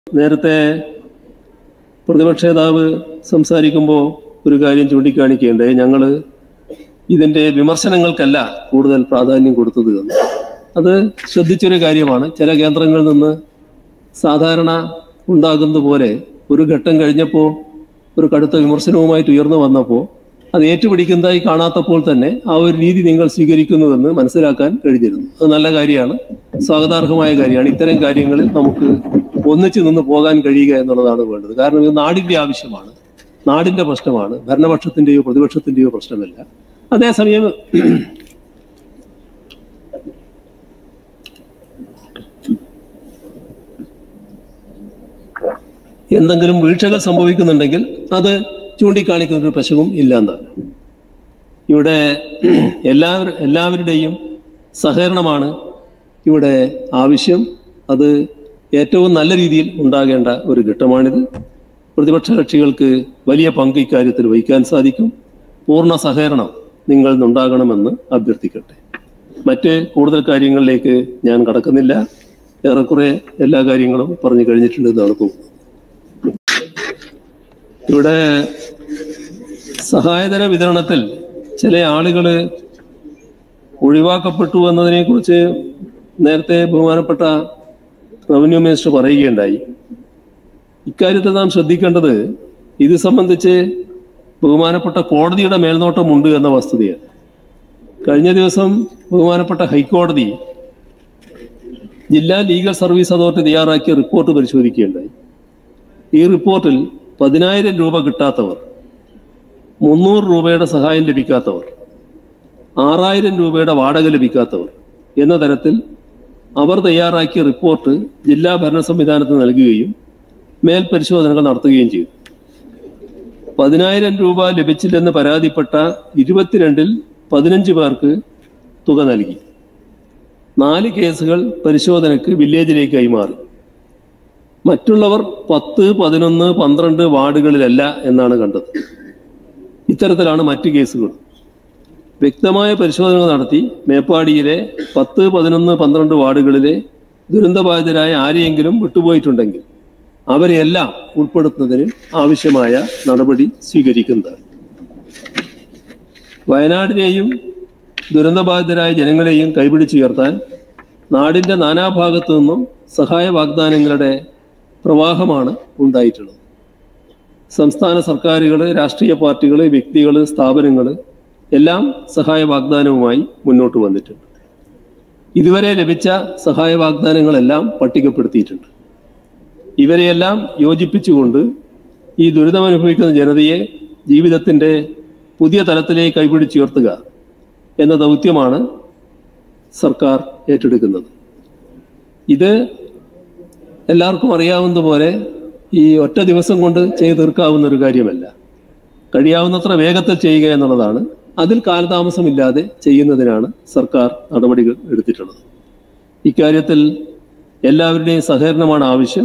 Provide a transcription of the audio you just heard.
നേരത്തെ പ്രതിപക്ഷ നേതാവ് സംസാരിക്കുമ്പോൾ ഒരു കാര്യം ചൂണ്ടിക്കാണിക്കേണ്ടത് ഞങ്ങൾ ഇതിന്റെ വിമർശനങ്ങൾക്കല്ല കൂടുതൽ പ്രാധാന്യം കൊടുത്തത് എന്ന് അത് ശ്രദ്ധിച്ചൊരു കാര്യമാണ് ചില കേന്ദ്രങ്ങളിൽ നിന്ന് സാധാരണ ഉണ്ടാകുന്നത് പോലെ ഒരു ഘട്ടം കഴിഞ്ഞപ്പോൾ ഒരു കടുത്ത വിമർശനവുമായിട്ട് ഉയർന്നു വന്നപ്പോൾ അത് ഏറ്റുപിടിക്കുന്നതായി കാണാത്തപ്പോൾ തന്നെ ആ ഒരു രീതി നിങ്ങൾ സ്വീകരിക്കുന്നുവെന്ന് മനസ്സിലാക്കാൻ കഴിഞ്ഞിരുന്നു അത് നല്ല കാര്യമാണ് സ്വാഗതാർഹമായ കാര്യമാണ് ഇത്തരം കാര്യങ്ങളിൽ നമുക്ക് ഒന്നിച്ചു നിന്ന് പോകാൻ കഴിയുക എന്നുള്ളതാണ് വേണ്ടത് കാരണം ഇത് നാടിന്റെ ആവശ്യമാണ് നാടിന്റെ പ്രശ്നമാണ് ഭരണപക്ഷത്തിന്റെയോ പ്രതിപക്ഷത്തിന്റെയോ പ്രശ്നമല്ല അതേസമയം എന്തെങ്കിലും വീഴ്ചകൾ സംഭവിക്കുന്നുണ്ടെങ്കിൽ അത് ചൂണ്ടിക്കാണിക്കുന്ന ഒരു പ്രശ്നവും ഇല്ല എന്നാണ് ഇവിടെ എല്ലാവരും എല്ലാവരുടെയും സഹകരണമാണ് ഇവിടെ ആവശ്യം അത് ഏറ്റവും നല്ല രീതിയിൽ ഉണ്ടാകേണ്ട ഒരു ഘട്ടമാണിത് പ്രതിപക്ഷ കക്ഷികൾക്ക് വലിയ പങ്ക് ഇക്കാര്യത്തിൽ വഹിക്കാൻ സാധിക്കും പൂർണ്ണ സഹകരണം നിങ്ങൾ ഉണ്ടാകണമെന്ന് അഭ്യർത്ഥിക്കട്ടെ മറ്റ് കൂടുതൽ കാര്യങ്ങളിലേക്ക് ഞാൻ കടക്കുന്നില്ല ഏറെക്കുറെ എല്ലാ കാര്യങ്ങളും പറഞ്ഞു കഴിഞ്ഞിട്ടുണ്ട് എന്നാണ് തോന്നുന്നത് ഇവിടെ സഹായധന വിതരണത്തിൽ ചില ആളുകൾ ഒഴിവാക്കപ്പെട്ടു എന്നതിനെ കുറിച്ച് നേരത്തെ ബഹുമാനപ്പെട്ട റവന്യൂ മിനിസ്റ്റർ പറയുകയുണ്ടായി ഇക്കാര്യത്തിൽ നാം ശ്രദ്ധിക്കേണ്ടത് ഇത് സംബന്ധിച്ച് ബഹുമാനപ്പെട്ട കോടതിയുടെ മേൽനോട്ടമുണ്ട് എന്ന വസ്തുതയാണ് കഴിഞ്ഞ ദിവസം ബഹുമാനപ്പെട്ട ഹൈക്കോടതി ജില്ലാ ലീഗൽ സർവീസ് അതോറിറ്റി തയ്യാറാക്കിയ റിപ്പോർട്ട് പരിശോധിക്കുകയുണ്ടായി ഈ റിപ്പോർട്ടിൽ പതിനായിരം രൂപ കിട്ടാത്തവർ മുന്നൂറ് രൂപയുടെ സഹായം ലഭിക്കാത്തവർ ആറായിരം രൂപയുടെ വാടക ലഭിക്കാത്തവർ എന്ന തരത്തിൽ അവർ തയ്യാറാക്കിയ റിപ്പോർട്ട് ജില്ലാ ഭരണ സംവിധാനത്തിന് നൽകുകയും മേൽപരിശോധനകൾ നടത്തുകയും ചെയ്തു പതിനായിരം രൂപ ലഭിച്ചില്ലെന്ന് പരാതിപ്പെട്ട ഇരുപത്തിരണ്ടിൽ പതിനഞ്ച് പേർക്ക് തുക നൽകി നാല് കേസുകൾ പരിശോധനയ്ക്ക് വില്ലേജിലേക്ക് കൈമാറി മറ്റുള്ളവർ പത്ത് പതിനൊന്ന് പന്ത്രണ്ട് വാർഡുകളിലല്ല എന്നാണ് കണ്ടത് ഇത്തരത്തിലാണ് മറ്റ് കേസുകൾ വ്യക്തമായ പരിശോധനകൾ നടത്തി മേപ്പാടിയിലെ പത്ത് പതിനൊന്ന് പന്ത്രണ്ട് വാർഡുകളിലെ ദുരന്തബാധിതരായ ആരെയെങ്കിലും വിട്ടുപോയിട്ടുണ്ടെങ്കിൽ അവരെയെല്ലാം ഉൾപ്പെടുത്തുന്നതിന് ആവശ്യമായ നടപടി സ്വീകരിക്കുന്നതാണ് വയനാടിനെയും ദുരന്തബാധിതരായ ജനങ്ങളെയും കൈപിടിച്ചുയർത്താൻ നാടിന്റെ നാനാഭാഗത്തു നിന്നും സഹായ വാഗ്ദാനങ്ങളുടെ പ്രവാഹമാണ് ഉണ്ടായിട്ടുള്ളത് സംസ്ഥാന സർക്കാരുകൾ രാഷ്ട്രീയ പാർട്ടികൾ വ്യക്തികൾ സ്ഥാപനങ്ങൾ എല്ലാം സഹായ വാഗ്ദാനവുമായി മുന്നോട്ട് വന്നിട്ടുണ്ട് ഇതുവരെ ലഭിച്ച സഹായ വാഗ്ദാനങ്ങളെല്ലാം പട്ടികപ്പെടുത്തിയിട്ടുണ്ട് ഇവരെയെല്ലാം യോജിപ്പിച്ചുകൊണ്ട് ഈ ദുരിതമനുഭവിക്കുന്ന ജനതയെ ജീവിതത്തിന്റെ പുതിയ തലത്തിലേക്ക് കൈപിടിച്ചുയർത്തുക എന്ന ദൗത്യമാണ് സർക്കാർ ഏറ്റെടുക്കുന്നത് ഇത് എല്ലാവർക്കും അറിയാവുന്നതുപോലെ ഈ ഒറ്റ ദിവസം കൊണ്ട് ചെയ്തു തീർക്കാവുന്ന ഒരു കാര്യമല്ല കഴിയാവുന്നത്ര വേഗത്തിൽ ചെയ്യുക എന്നുള്ളതാണ് അതിൽ കാലതാമസമില്ലാതെ ചെയ്യുന്നതിനാണ് സർക്കാർ നടപടികൾ എടുത്തിട്ടുള്ളത് ഇക്കാര്യത്തിൽ എല്ലാവരുടെയും സഹകരണമാണ് ആവശ്യം